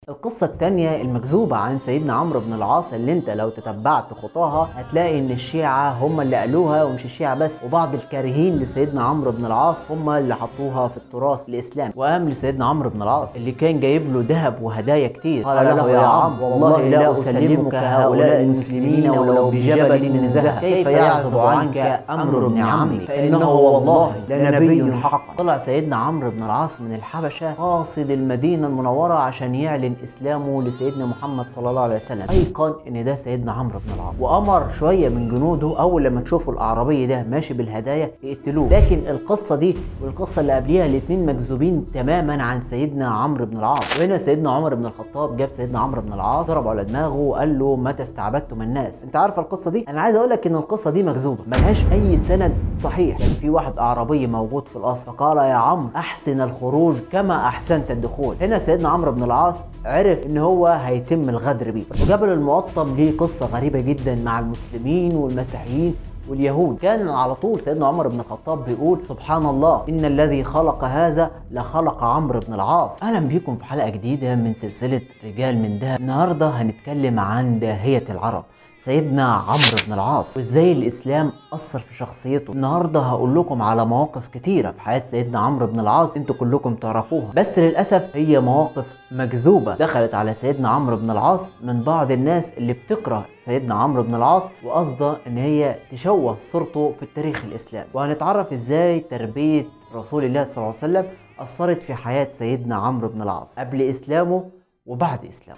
القصة التانية المكذوبة عن سيدنا عمرو بن العاص اللي انت لو تتبعت خطاها هتلاقي ان الشيعة هم اللي قالوها ومش الشيعة بس وبعض الكارهين لسيدنا عمرو بن العاص هم اللي حطوها في التراث الاسلامي وقام لسيدنا عمرو بن العاص اللي كان جايب له ذهب وهدايا كتير قال له يا عم والله لا اسلمك هؤلاء المسلمين ولو بجبل من ذهب كيف يعزب عنك امر ابن عمي فانه والله لنبي حقا طلع سيدنا عمرو بن العاص من الحبشة قاصد المدينة المنورة عشان يعلن اسلامه لسيدنا محمد صلى الله عليه وسلم ايقن ان ده سيدنا عمرو بن العاص وامر شويه من جنوده اول لما تشوفوا الاعرابي ده ماشي بالهدايا يقتلوه لكن القصه دي والقصه اللي قبليها الاثنين مكذوبين تماما عن سيدنا عمرو بن العاص وهنا سيدنا عمر بن الخطاب جاب سيدنا عمرو بن العاص ضرب على دماغه وقال له متى استعبدتم الناس انت عارف القصه دي انا عايز اقول لك ان القصه دي مكذوبه ملهاش اي سند صحيح كان في واحد اعرابي موجود في القصر فقال يا عمرو احسن الخروج كما احسنت الدخول هنا سيدنا عمرو بن العاص عرف ان هو هيتم الغدر بيه وجبل المقطم ليه قصه غريبه جدا مع المسلمين والمسيحيين واليهود كان على طول سيدنا عمر بن الخطاب بيقول سبحان الله ان الذي خلق هذا لخلق عمرو بن العاص اهلا بيكم في حلقه جديده من سلسله رجال من دهب النهارده هنتكلم عن داهيه العرب سيدنا عمرو بن العاص وازاي الاسلام اثر في شخصيته النهارده هقول لكم على مواقف كتيره في حياه سيدنا عمرو بن العاص انتوا كلكم تعرفوها بس للاسف هي مواقف مكذوبه دخلت على سيدنا عمرو بن العاص من بعض الناس اللي بتكره سيدنا عمرو بن العاص وقصده ان هي تشوه صورته في التاريخ الاسلامي وهنتعرف ازاي تربيه رسول الله صلى الله عليه وسلم اثرت في حياه سيدنا عمرو بن العاص قبل اسلامه وبعد اسلامه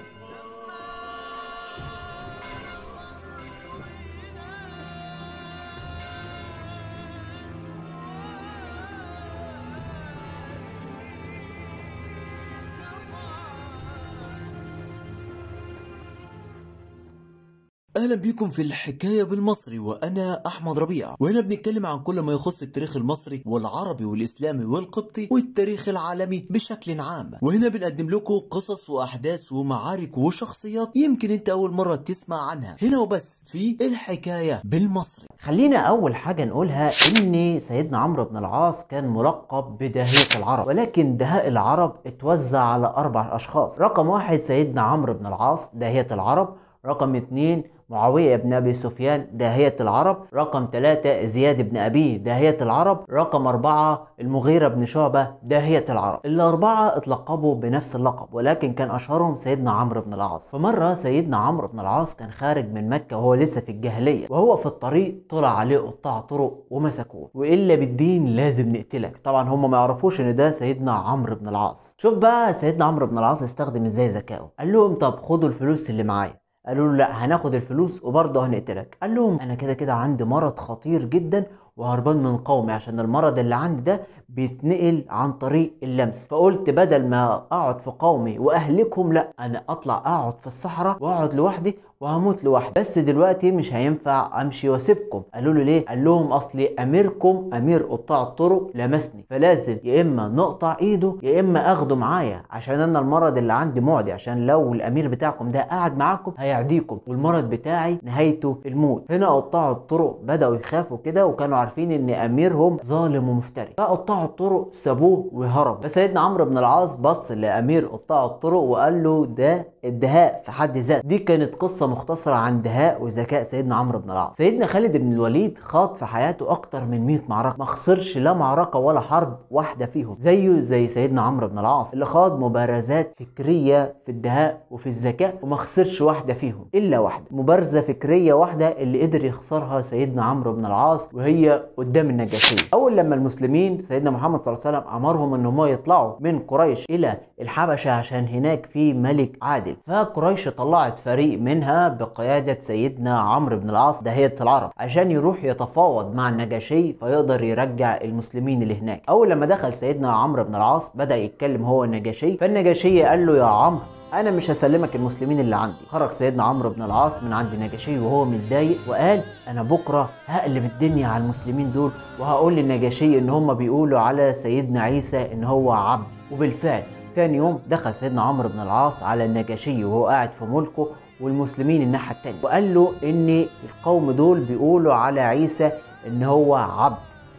اهلا بيكم في الحكايه بالمصري وانا احمد ربيع وهنا بنتكلم عن كل ما يخص التاريخ المصري والعربي والاسلامي والقبطي والتاريخ العالمي بشكل عام وهنا بنقدم لكم قصص واحداث ومعارك وشخصيات يمكن انت اول مره تسمع عنها هنا وبس في الحكايه بالمصري خلينا اول حاجه نقولها ان سيدنا عمرو بن العاص كان ملقب بداهيه العرب ولكن دهاء العرب اتوزع على اربع اشخاص رقم واحد سيدنا عمرو بن العاص داهيه العرب رقم اتنين معاوية بن أبي سفيان داهية العرب رقم ثلاثة زياد بن أبيه داهية العرب رقم أربعة المغيرة بن شعبة داهية العرب الأربعة اتلقبوا بنفس اللقب ولكن كان أشهرهم سيدنا عمرو بن العاص فمرة سيدنا عمرو بن العاص كان خارج من مكة وهو لسه في الجاهلية وهو في الطريق طلع عليه قطاع طرق ومسكوه وإلا بالدين لازم نقتلك طبعا هم ما يعرفوش إن ده سيدنا عمرو بن العاص شوف بقى سيدنا عمرو بن العاص استخدم إزاي ذكائه قال لهم طب خدوا الفلوس اللي معايا قالوا له لا هناخد الفلوس وبرضه هنقتلك قال لهم انا كده كده عندي مرض خطير جدا وهربان من قومي عشان المرض اللي عندي ده بيتنقل عن طريق اللمس فقلت بدل ما اقعد في قومي واهلكهم لا انا اطلع اقعد في الصحراء واقعد لوحدي وهموت لوحدي بس دلوقتي مش هينفع امشي واسيبكم قالوا له ليه قال لهم اصلي اميركم امير قطاع الطرق لمسني فلازم يا اما نقطع ايده يا اما اخده معايا عشان انا المرض اللي عندي معدي عشان لو الامير بتاعكم ده قاعد معاكم هيعديكم والمرض بتاعي نهايته الموت هنا قطاع الطرق بداوا يخافوا كده وكانوا عارفين ان اميرهم ظالم ومفتري فقطاع الطرق سابوه وهربوا فسيدنا عمرو بن العاص بص لامير قطاع الطرق وقال له ده الدهاء في حد ذاته دي كانت قصه مختصره عن دهاء وذكاء سيدنا عمرو بن العاص سيدنا خالد بن الوليد خاض في حياته اكتر من 100 معركه ما خسرش لا معركه ولا حرب واحده فيهم زيه زي سيدنا عمرو بن العاص اللي خاض مبارزات فكريه في الدهاء وفي الذكاء وما خسرش واحده فيهم الا واحده مبارزه فكريه واحده اللي قدر يخسرها سيدنا عمرو بن العاص وهي قدام النجاشيه اول لما المسلمين سيدنا محمد صلى الله عليه وسلم امرهم ان هم يطلعوا من قريش الى الحبشه عشان هناك في ملك عادل فقريش طلعت فريق منها بقياده سيدنا عمرو بن العاص داهيه العرب عشان يروح يتفاوض مع النجاشي فيقدر يرجع المسلمين اللي هناك اول لما دخل سيدنا عمرو بن العاص بدا يتكلم هو النجاشي فالنجاشي قال له يا عمرو انا مش هسلمك المسلمين اللي عندي خرج سيدنا عمرو بن العاص من عند النجاشي وهو متضايق وقال انا بكره هقلب الدنيا على المسلمين دول وهقول للنجاشي ان هم بيقولوا على سيدنا عيسى ان هو عبد وبالفعل تاني يوم دخل سيدنا عمرو بن العاص على النجاشي وهو قاعد في ملكه والمسلمين الناحيه التانيه وقال له ان القوم دول بيقولوا على عيسى ان هو عبد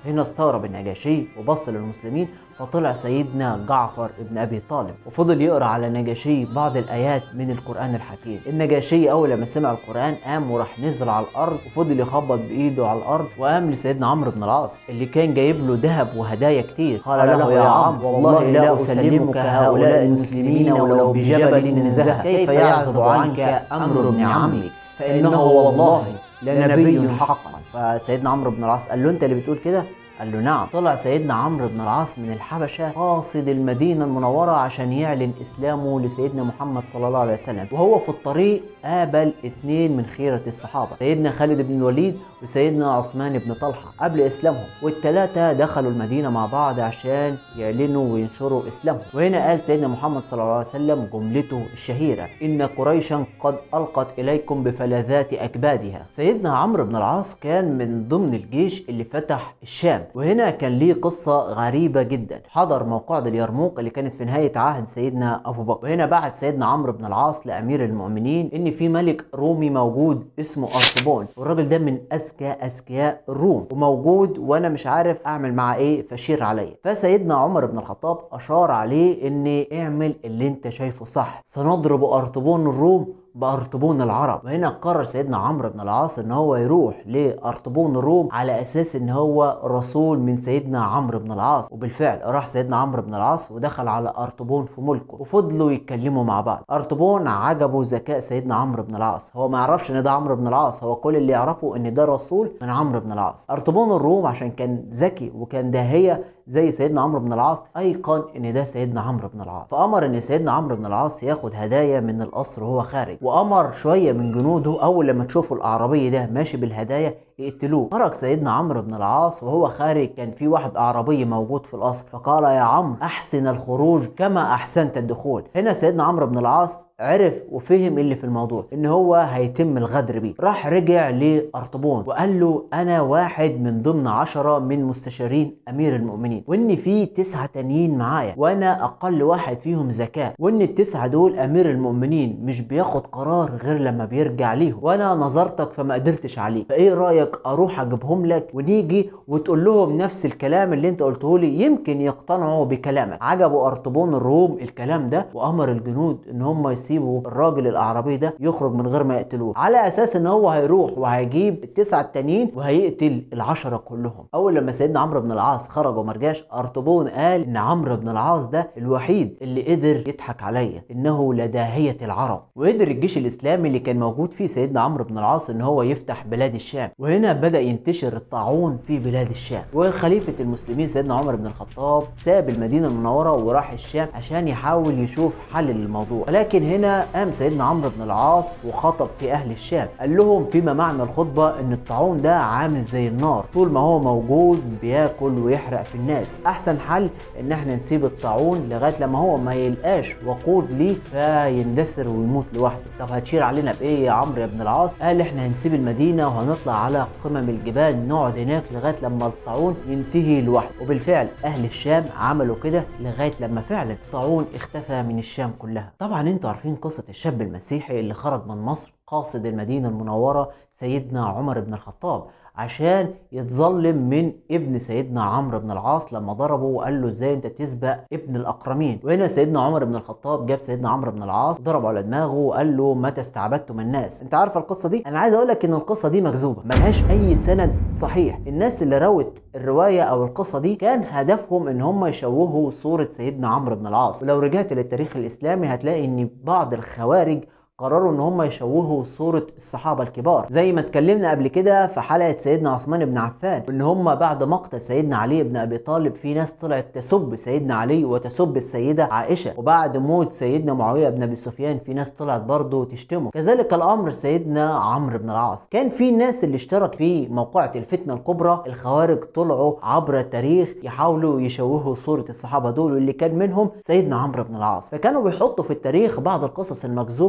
هنا استغرب النجاشي وبص للمسلمين فطلع سيدنا جعفر ابن ابي طالب وفضل يقرا على النجاشي بعض الايات من القران الحكيم النجاشي اول لما سمع القران قام وراح نزل على الارض وفضل يخبط بايده على الارض وقام لسيدنا عمرو بن العاص اللي كان جايب له ذهب وهدايا كتير قال له يا عم والله لا اسلمك هؤلاء المسلمين ولو بجبل من ذهب كيف يعزب عنك امر ابن عمك فانه والله لنبي حقا فسيدنا عمرو بن العاص قال له انت اللي بتقول كده قال له نعم طلع سيدنا عمرو بن العاص من الحبشة قاصد المدينة المنورة عشان يعلن إسلامه لسيدنا محمد صلى الله عليه وسلم وهو في الطريق قابل اتنين من خيرة الصحابة سيدنا خالد بن الوليد وسيدنا عثمان بن طلحة قبل إسلامهم والتلاتة دخلوا المدينة مع بعض عشان يعلنوا وينشروا إسلامهم وهنا قال سيدنا محمد صلى الله عليه وسلم جملته الشهيرة إن قريشا قد ألقت إليكم بفلذات أكبادها سيدنا عمرو بن العاص كان من ضمن الجيش اللي فتح الشام وهنا كان ليه قصة غريبة جدا حضر موقعة اليرموك اللي كانت في نهاية عهد سيدنا أبو بكر وهنا بعت سيدنا عمرو بن العاص لأمير المؤمنين إن في ملك رومي موجود اسمه أرطبون والراجل ده من أذكى أذكياء الروم وموجود وأنا مش عارف أعمل معاه إيه فشير عليا فسيدنا عمر بن الخطاب أشار عليه إن اعمل اللي أنت شايفه صح سنضرب أرطبون الروم بأرطبون العرب وهنا قرر سيدنا عمرو بن العاص ان هو يروح لأرطبون الروم على اساس ان هو رسول من سيدنا عمرو بن العاص وبالفعل راح سيدنا عمرو بن العاص ودخل على أرطبون في ملكه وفضلوا يتكلموا مع بعض أرطبون عجبه ذكاء سيدنا عمرو بن العاص هو ما يعرفش ان ده عمرو بن العاص هو كل اللي يعرفه ان ده رسول من عمرو بن العاص أرطبون الروم عشان كان ذكي وكان داهية زي سيدنا عمرو بن العاص ايقن ان ده سيدنا عمرو بن العاص فامر ان سيدنا عمرو بن العاص ياخد هدايا من القصر وهو خارج وامر شويه من جنوده اول لما تشوفوا الاعرابي ده ماشي بالهدايا يقتلوه خرج سيدنا عمرو بن العاص وهو خارج كان في واحد اعرابي موجود في القصر فقال يا عمرو احسن الخروج كما احسنت الدخول هنا سيدنا عمرو بن العاص عرف وفهم اللي في الموضوع ان هو هيتم الغدر بيه راح رجع لارطبون وقال له انا واحد من ضمن عشرة من مستشارين امير المؤمنين وان في تسعة تانيين معايا وانا اقل واحد فيهم ذكاء وان التسعة دول امير المؤمنين مش بياخد قرار غير لما بيرجع ليهم وانا نظرتك فما قدرتش عليه فايه رايك اروح اجيبهم لك ونيجي وتقول لهم نفس الكلام اللي انت قلته لي يمكن يقتنعوا بكلامك عجبوا ارطبون الروم الكلام ده وامر الجنود ان هم يسيبوا الراجل الاعرابي ده يخرج من غير ما يقتلوه على اساس ان هو هيروح وهيجيب التسعه التانيين وهيقتل العشره كلهم اول لما سيدنا عمرو بن العاص خرج وما رجعش ارطبون قال ان عمرو بن العاص ده الوحيد اللي قدر يضحك عليا انه لداهيه العرب وقدر الجيش الاسلامي اللي كان موجود فيه سيدنا عمرو بن العاص ان هو يفتح بلاد الشام وهنا بدا ينتشر الطاعون في بلاد الشام وخليفه المسلمين سيدنا عمر بن الخطاب ساب المدينه المنوره وراح الشام عشان يحاول يشوف حل للموضوع ولكن هنا قام سيدنا عمرو بن العاص وخطب في اهل الشام قال لهم فيما معنى الخطبه ان الطاعون ده عامل زي النار طول ما هو موجود بياكل ويحرق في الناس احسن حل ان احنا نسيب الطاعون لغايه لما هو ما يلقاش وقود ليه فيندثر ويموت لوحده طب هتشير علينا بايه يا عمرو يا ابن العاص قال احنا هنسيب المدينه وهنطلع على قمم الجبال نقعد هناك لغايه لما الطاعون ينتهي لوحده وبالفعل اهل الشام عملوا كده لغايه لما فعلا الطاعون اختفى من الشام كلها طبعا انتوا عارفين قصه الشاب المسيحي اللي خرج من مصر قاصد المدينه المنوره سيدنا عمر بن الخطاب عشان يتظلم من ابن سيدنا عمرو بن العاص لما ضربه وقال له ازاي انت تسبق ابن الاكرمين وهنا سيدنا عمر بن الخطاب جاب سيدنا عمرو بن العاص ضربه على دماغه وقال له متى استعبدتم الناس انت عارف القصه دي انا عايز اقول لك ان القصه دي مكذوبه ملهاش اي سند صحيح الناس اللي روت الروايه او القصه دي كان هدفهم ان هم يشوهوا صوره سيدنا عمرو بن العاص ولو رجعت للتاريخ الاسلامي هتلاقي ان بعض الخوارج قرروا ان هم يشوهوا صورة الصحابة الكبار زي ما اتكلمنا قبل كده في حلقة سيدنا عثمان بن عفان ان هم بعد مقتل سيدنا علي بن ابي طالب في ناس طلعت تسب سيدنا علي وتسب السيدة عائشة وبعد موت سيدنا معاوية بن ابي سفيان في ناس طلعت برضه تشتمه كذلك الامر سيدنا عمرو بن العاص كان في ناس اللي اشترك في موقعة الفتنة الكبرى الخوارج طلعوا عبر التاريخ يحاولوا يشوهوا صورة الصحابة دول واللي كان منهم سيدنا عمرو بن العاص فكانوا بيحطوا في التاريخ بعض القصص المكذوبة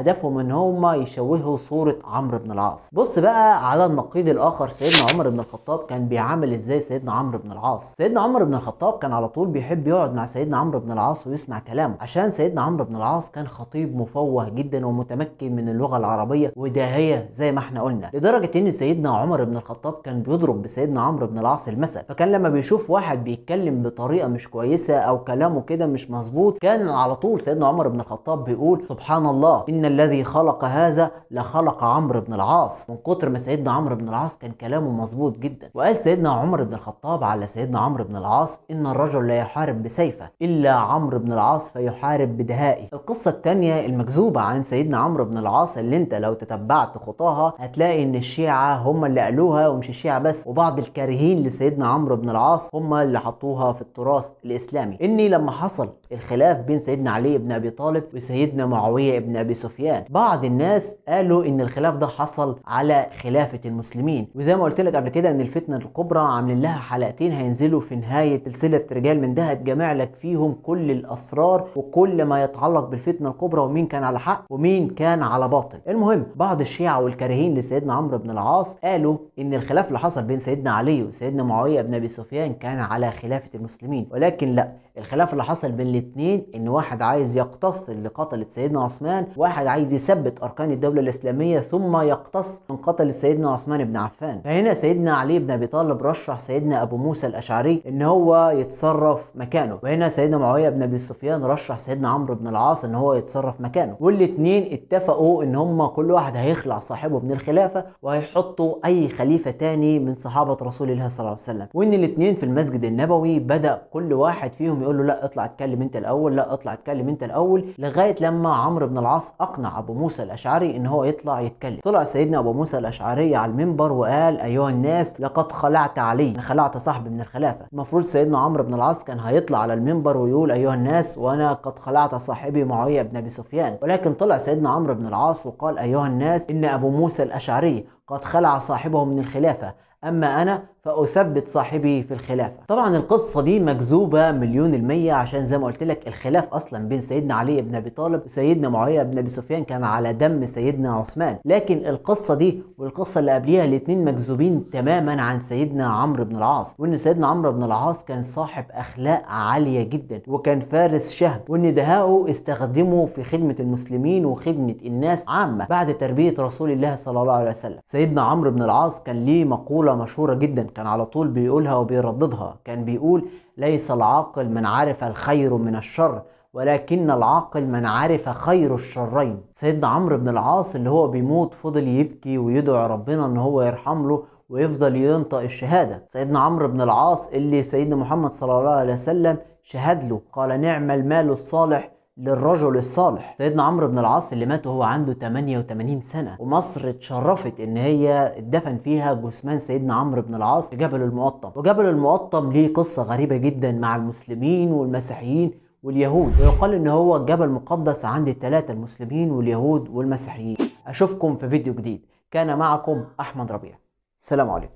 هدفهم ان هم يشوهوا صورة عمرو بن العاص بص بقى على النقيض الاخر سيدنا عمر بن الخطاب كان بيعامل ازاي سيدنا عمرو بن العاص سيدنا عمر بن الخطاب كان على طول بيحب يقعد مع سيدنا عمرو بن العاص ويسمع كلامه عشان سيدنا عمرو بن العاص كان خطيب مفوه جدا ومتمكن من اللغة العربية وداهية زي ما احنا قلنا لدرجة ان سيدنا عمر بن الخطاب كان بيضرب بسيدنا عمرو بن العاص المثل فكان لما بيشوف واحد بيتكلم بطريقة مش كويسة او كلامه كده مش مظبوط كان على طول سيدنا عمر بن الخطاب بيقول سبحان الله ان الذي خلق هذا لخلق عمرو بن العاص من كتر ما سيدنا عمرو بن العاص كان كلامه مظبوط جدا وقال سيدنا عمر بن الخطاب على سيدنا عمرو بن العاص ان الرجل لا يحارب بسيفه الا عمرو بن العاص فيحارب بدهائه القصة الثانية المكذوبة عن سيدنا عمرو بن العاص اللي انت لو تتبعت خطاها هتلاقي ان الشيعة هم اللي قالوها ومش الشيعة بس وبعض الكارهين لسيدنا عمرو بن العاص هم اللي حطوها في التراث الاسلامي اني لما حصل الخلاف بين سيدنا علي بن ابي طالب وسيدنا معاويه بن ابي سفيان بعض الناس قالوا ان الخلاف ده حصل على خلافه المسلمين وزي ما قلت لك قبل كده ان الفتنه الكبرى عاملين لها حلقتين هينزلوا في نهايه سلسله رجال من دهب جامع لك فيهم كل الاسرار وكل ما يتعلق بالفتنه الكبرى ومين كان على حق ومين كان على باطل المهم بعض الشيعة والكارهين لسيدنا عمرو بن العاص قالوا ان الخلاف اللي حصل بين سيدنا علي وسيدنا معاويه بن ابي سفيان كان على خلافه المسلمين ولكن لا الخلاف اللي حصل بين الاثنين ان واحد عايز يقتص اللي قتلت سيدنا عثمان واحد عايز يثبت اركان الدوله الاسلاميه ثم يقتص من قتل سيدنا عثمان بن عفان فهنا سيدنا علي بن ابي طالب رشح سيدنا ابو موسى الاشعري ان هو يتصرف مكانه وهنا سيدنا معاويه بن ابي سفيان رشح سيدنا عمرو بن العاص ان هو يتصرف مكانه والاثنين اتفقوا ان هم كل واحد هيخلع صاحبه من الخلافه وهيحطوا اي خليفه تاني من صحابه رسول الله صلى الله عليه وسلم وان الاثنين في المسجد النبوي بدا كل واحد فيهم يقول له لا اطلع اتكلم انت الاول لا اطلع اتكلم انت الاول لغايه لما عمرو بن العاص اقنع ابو موسى الاشعري ان هو يطلع يتكلم طلع سيدنا ابو موسى الاشعري على المنبر وقال ايها الناس لقد خلعت علي انا خلعت صاحبي من الخلافه المفروض سيدنا عمرو بن العاص كان هيطلع على المنبر ويقول ايها الناس وانا قد خلعت صاحبي معاويه بن ابي سفيان ولكن طلع سيدنا عمرو بن العاص وقال ايها الناس ان ابو موسى الاشعري قد خلع صاحبه من الخلافه اما انا فاثبت صاحبي في الخلافه طبعا القصه دي مكذوبه مليون المية عشان زي ما قلت لك الخلاف اصلا بين سيدنا علي بن ابي طالب وسيدنا معاويه بن ابي سفيان كان على دم سيدنا عثمان لكن القصه دي والقصه اللي قبليها الاثنين مكذوبين تماما عن سيدنا عمرو بن العاص وان سيدنا عمرو بن العاص كان صاحب اخلاق عاليه جدا وكان فارس شهم وان دهاؤه استخدمه في خدمه المسلمين وخدمه الناس عامه بعد تربيه رسول الله صلى الله عليه وسلم سيدنا عمرو بن العاص كان ليه مقوله مشهوره جدا كان على طول بيقولها وبيرددها كان بيقول ليس العاقل من عرف الخير من الشر ولكن العاقل من عرف خير الشرين سيدنا عمرو بن العاص اللي هو بيموت فضل يبكي ويدعو ربنا ان هو يرحم له ويفضل ينطق الشهاده سيدنا عمرو بن العاص اللي سيدنا محمد صلى الله عليه وسلم شهد له قال نعم المال الصالح للرجل الصالح سيدنا عمرو بن العاص اللي مات وهو عنده 88 سنة ومصر اتشرفت ان هي اتدفن فيها جثمان سيدنا عمرو بن العاص في جبل المقطم وجبل المقطم ليه قصة غريبة جدا مع المسلمين والمسيحيين واليهود ويقال ان هو جبل مقدس عند الثلاثة المسلمين واليهود والمسيحيين اشوفكم في فيديو جديد كان معكم احمد ربيع السلام عليكم